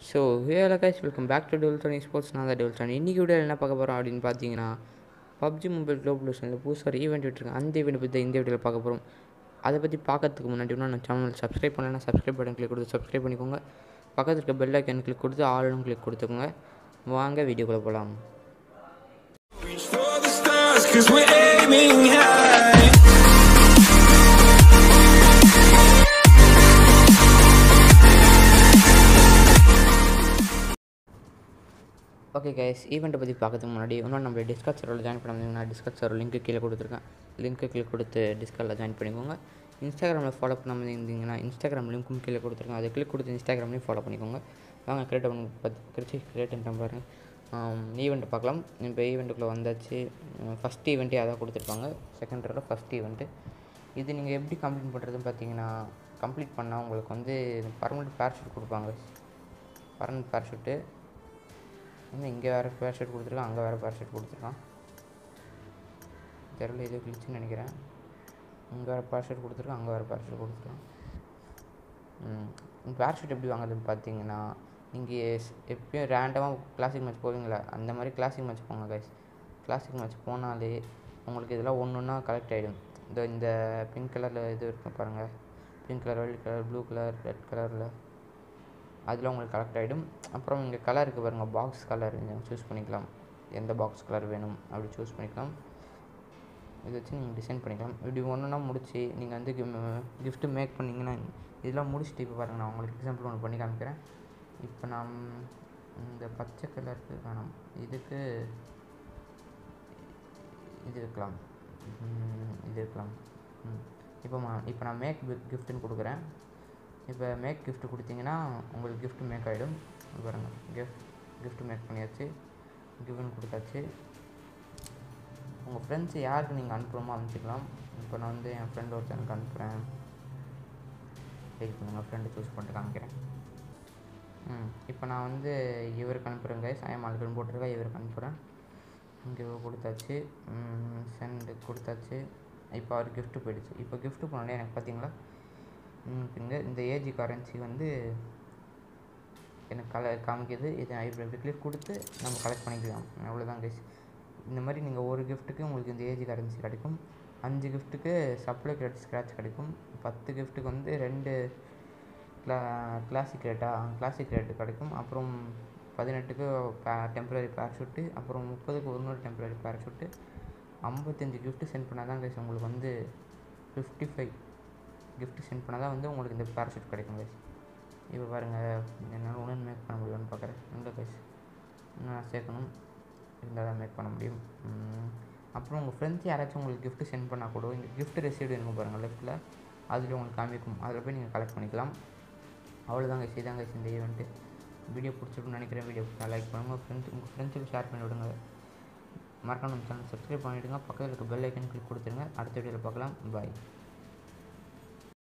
So hello guys welcome back to Devil twenty sports நான் தான் டெவல் twenty இன்றைக்கி வீடியோவில் என்ன பார்க்க போகிறோம் அப்படின்னு பார்த்தீங்கன்னா பப்ஜி மொபைல் குளோபலேஷனில் புதுசாக ஒரு ஈவெண்ட் விட்டுருக்கேன் அந்த ஈவெண்ட் பற்றி இந்த வீடியோவில் பார்க்க போகிறோம் அதை பற்றி பார்க்கறதுக்கு முன்னாடி இன்னும் நான் சேனல் சப்ஸ்கிரைப் பண்ணலைன்னா சப்ஸ்கிரைப் பட்டன் கிளிக் கொடுத்து சப்ஸ்கிரைப் பண்ணிக்கோங்க பக்கத்தில் இருக்க பெல் ஐக்கன் கிளிக் கொடுத்து ஆளும் கிளிக் கொடுத்துக்கோங்க வாங்க வீடியோக்குள்ளே போகலாம் Reach for the stars, cause we're aiming high. Okay guys ஈவெண்ட்டை பற்றி பார்க்கறதுக்கு முன்னாடி இன்னும் நம்ம டிஸ்கட் சர்வரில் ஜாயின் பண்ணாமல் நான் டிஸ்கட் சர்வர் லிங்க்கு கீழே கொடுத்துருக்கேன் லிங்க்கு கிளிக் கொடுத்து டிஸ்கட்டில் ஜாயின் பண்ணிக்கோங்க இன்ஸ்டாகிராமில் ஃபாலோ பண்ணாமல் இருந்தீங்கன்னா இன்ஸ்டாகிராம் லிங்க்கும் கீழே கொடுத்துருக்கேன் அதை கிளிக் கொடுத்து இன்ஸ்டாகிராம்லேயும் ஃபாலோ பண்ணிக்கோங்க வாங்க கிரியேட் பண்ண பற்றி கிரிச்சி கிரியேட் பண்ணிட்டேன் பாருங்கள் ஈவெண்ட்டை பார்க்கலாம் இப்போ ஈவெண்ட்டுக்குள்ளே வந்தாச்சு ஃபஸ்ட் ஈவெண்ட்டே அதான் கொடுத்துருப்பாங்க செகண்ட் ரோட ஃபஸ்ட் ஈவெண்ட்டு இது நீங்கள் எப்படி கம்ப்ளீட் பண்ணுறதுன்னு பார்த்தீங்கன்னா கம்ப்ளீட் பண்ணால் உங்களுக்கு வந்து பர்மனெண்ட் பேர்ஷூட் கொடுப்பாங்க பர்மனெண்ட் பேர்ஷூட்டு வந்து இங்கே வேறு பேர்ஷூட் கொடுத்துருக்கான் அங்கே வேறு பேர்ஷூட் கொடுத்துருக்கான் தெருவில் ஏதோ கிழிச்சுன்னு நினைக்கிறேன் இங்கே வேறு பேர்ஷூட் கொடுத்துருக்கான் அங்கே வேறு பேர்ஷூட் கொடுத்துருக்கான் ம் பேர்ஷூட் எப்படி வாங்குறதுன்னு பார்த்தீங்கன்னா நீங்கள் எப்பயும் ரேண்டமாக கிளாசிக் மேட்ச் போவீங்களா அந்த மாதிரி கிளாசிக் மேட்ச் போங்க கைஸ் கிளாசிக் மேட்ச் போனாலே உங்களுக்கு இதெல்லாம் ஒன்று ஒன்றா கலெக்ட் ஆகிடும் இந்த இந்த பிங்க் கலரில் இது இருக்கும் பாருங்கள் பிங்க் கலர் வெள்ளை கலர் ப்ளூ கலர் ரெட் கலரில் அதில் உங்களுக்கு கலெக்ட் ஆகிடும் அப்புறம் இங்கே கலர் இருக்குது பாருங்கள் பாக்ஸ் கலர் நீங்கள் சூஸ் பண்ணிக்கலாம் எந்த பாக்ஸ் கலர் வேணும் அப்படி சூஸ் பண்ணிக்கலாம் இதை வச்சு நீங்கள் டிசைன் பண்ணிக்கலாம் இப்படி ஒன்றுனா முடிச்சு நீங்கள் வந்து கிஃப்ட்டு மேக் பண்ணிங்கன்னா இதெல்லாம் முடிச்சுட்டு இப்போ பாருங்கள் நான் உங்களுக்கு எக்ஸாம்பிள் ஒன்று பண்ணி காமிக்கிறேன் இப்போ நான் இந்த பச்சை கலருக்கு வேணாம் இதுக்கு இது இருக்கலாம் ம், இது இருக்கலாம் ம். இப்போ மா- இப்போ நான் மேக் கிஃப்ட்டுன்னு கொடுக்குறேன் இப்போ மேக் gift கொடுத்தீங்கன்னா உங்களுக்கு gift மேக் ஆகிடும் பாருங்க கிஃப்ட் gift மேக் பண்ணியாச்சு கிவன் கொடுத்தாச்சு உங்கள் ஃப்ரெண்ட்ஸ் யாருக்கு நீங்கள் அனுப்புகிறோமோ அனுப்பிச்சிக்கலாம் இப்போ நான் வந்து என் ஃப்ரெண்ட் ஒருத்தனுக்கு அனுப்புகிறேன் வெயிட் பண்ணுங்கள் ஃப்ரெண்டு சூஸ் பண்ணிட்டு காமிக்கிறேன் ம் இப்போ நான் வந்து இவருக்கு அனுப்புகிறேன் கைஸ் ஐஎம் ஆல்கன் போட்டிருக்கேன் இவருக்கு அனுப்புகிறேன் இங்கே கொடுத்தாச்சு சென்டு கொடுத்தாச்சு இப்போ அவர் gift போயிடுச்சு இப்போ gift போனோடனே எனக்கு பார்த்தீங்களா ம், இங்கே இந்த ஏஜி கரன்சி வந்து எனக்கு கல காமிக்குது இதை இப்படி இப்படி கிளிக் கொடுத்து நம்ம கலெக்ட் பண்ணிக்கலாம் அவ்வளோதான் கைஸ் இந்த மாதிரி நீங்கள் ஒரு கிஃப்ட்டுக்கு உங்களுக்கு இந்த ஏஜி கரன்சி கிடைக்கும் அஞ்சு கிஃப்ட்டுக்கு சப்ளை கிரெடிட் ஸ்க்ராட்ச் கிடைக்கும் பத்து கிஃப்ட்டுக்கு வந்து ரெண்டு கிளா கிளாசிக் ரேட்டா கிளாசிக் ரேட்டு கிடைக்கும் அப்புறம் பதினெட்டுக்கு டெம்பரரி பேராஷூட்டு அப்புறம் முப்பதுக்கு ஒரு நூறு டெம்பரரி பேராஷூட்டு ஐம்பத்தஞ்சு கிஃப்ட்டு சென்ட் பண்ணால் தான் கைஸ் உங்களுக்கு வந்து ஃபிஃப்டி ஃபைவ் gift சென்ட் பண்ணால் தான் வந்து உங்களுக்கு இந்த பேராஷூட் கிடைக்கும் கைஸ் இப்போ பாருங்கள் என்னால் உடனே மேக் பண்ண முடியும்னு பார்க்குறேன் இல்லை கைஸ் இன்னும் நான் சேர்க்கணும் இருந்தால் தான் மேக் பண்ண முடியும் உம், அப்புறம் உங்கள் ஃப்ரெண்ட்ஸ் யாராச்சும் உங்களுக்கு gift சென்ட் பண்ணால் கூட இந்த gift receipt இருக்கும் பாருங்கள் லெஃப்ட்டில் அதில் உங்களுக்கு காமிக்கும் அதில் போய் நீங்கள் கலெக்ட் பண்ணிக்கலாம் அவ்வளோதான் கைஸ் இதான் கைஸ் இந்த ஈவெண்ட்டு வீடியோ பிடிச்சிருக்குன்னு நினைக்கிறேன் வீடியோ லைக் பண்ணுங்கள் ஃப்ரெண்ட்ஸ் உங்கள் ஃப்ரெண்ட்ஸுக்கு ஷேர் பண்ணி விடுங்க மறக்காம நம்ம சேனல் சப்ஸ்கிரைப் பண்ணிவிடுங்க பக்கத்தில் இருக்க பெல் ஐக்கன் கிளிக் கொடுத்துருங்க அடுத்த வீடியோவில் பார்க்கலாம் பாய்